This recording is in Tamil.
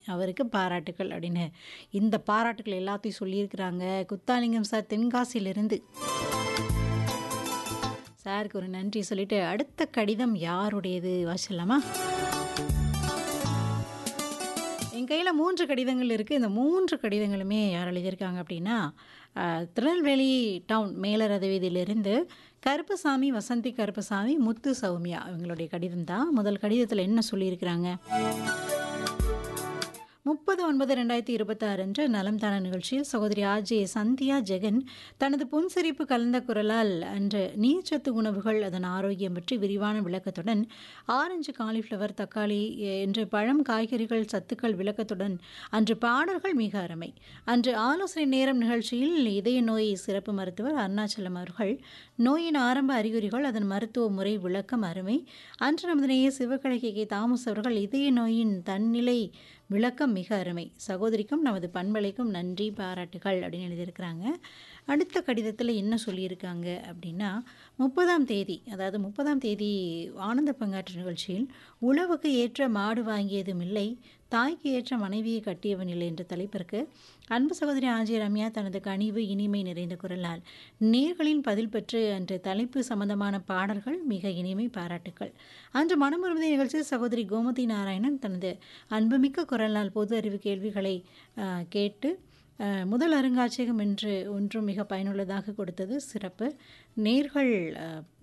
அவருக்கு பாராட்டுக்கள் அப்படின்னு இந்த பாராட்டுக்கள் எல்லாத்தையும் சொல்லியிருக்கிறாங்க குத்தாலிங்கம் சார் தென்காசியிலிருந்து சாருக்கு ஒரு நன்றி சொல்லிட்டு அடுத்த கடிதம் யாருடையது வாசிடலாமா என் கையில் மூன்று கடிதங்கள் இருக்குது இந்த மூன்று கடிதங்களுமே யார் எழுதியிருக்காங்க அப்படின்னா அஹ், திருநெல்வேலி டவுன் மேலரத வீதியிலிருந்து கருப்பசாமி வசந்தி கருப்பசாமி முத்து சௌமியா இவங்களுடைய கடிதம் தான் முதல் கடிதத்தில் என்ன சொல்லியிருக்கிறாங்க முப்பது ஒன்பது ரெண்டாயிரத்தி இருபத்தாறு அன்று நலம் தான நிகழ்ச்சியில் சகோதரி ஆர்ஜே சந்தியா ஜெகன் தனது புன்சிரிப்பு கலந்த குரலால் அன்று நீர்ச்சத்து உணவுகள் அதன் ஆரோக்கியம் பற்றி விரிவான விளக்கத்துடன் ஆரஞ்சு காலிஃப்ளவர் தக்காளி என்று பழம் காய்கறிகள் சத்துக்கள் விளக்கத்துடன் அன்று பாடல்கள் மிக அருமை அன்று ஆலோசனை நேரம் நிகழ்ச்சியில் இதய நோய் சிறப்பு மருத்துவர் அருணாச்சலம் அவர்கள் நோயின் ஆரம்ப அறிகுறிகள் அதன் மருத்துவ முறை விளக்கம் அருமை அன்று நமது நேய சிவகழகி கே தாமஸ் அவர்கள் இதய நோயின் தன்னிலை விளக்கம் மிக அருமை சகோதரிக்கும் நமது பண்பலைக்கும் நன்றி பாராட்டுகள் அப்படின்னு எழுதியிருக்கிறாங்க அடுத்த கடிதத்தில் என்ன சொல்லியிருக்காங்க அப்படின்னா முப்பதாம் தேதி அதாவது முப்பதாம் தேதி ஆனந்த பங்காற்று நிகழ்ச்சியில் உழவுக்கு ஏற்ற மாடு வாங்கியதும் இல்லை தாய்க்கு ஏற்ற மனைவியை கட்டியவன் இல்லை என்ற தலைப்பிற்கு அன்பு சகோதரி ஆஜி ரம்யா தனது கனிவு இனிமை நிறைந்த குரலால் நேர்களின் பதில் பெற்று அன்று தலைப்பு சம்பந்தமான பாடல்கள் மிக இனிமை பாராட்டுக்கள் அன்று மனமுருந்தை நிகழ்ச்சியில் சகோதரி கோமதி நாராயணன் தனது அன்புமிக்க குரலால் பொது அறிவு கேள்விகளை ஆஹ், கேட்டு ஆஹ், முதல் அருங்காட்சியகம் என்று ஒன்றும் மிக பயனுள்ளதாக கொடுத்தது சிறப்பு நேர்கள் ஆஹ்,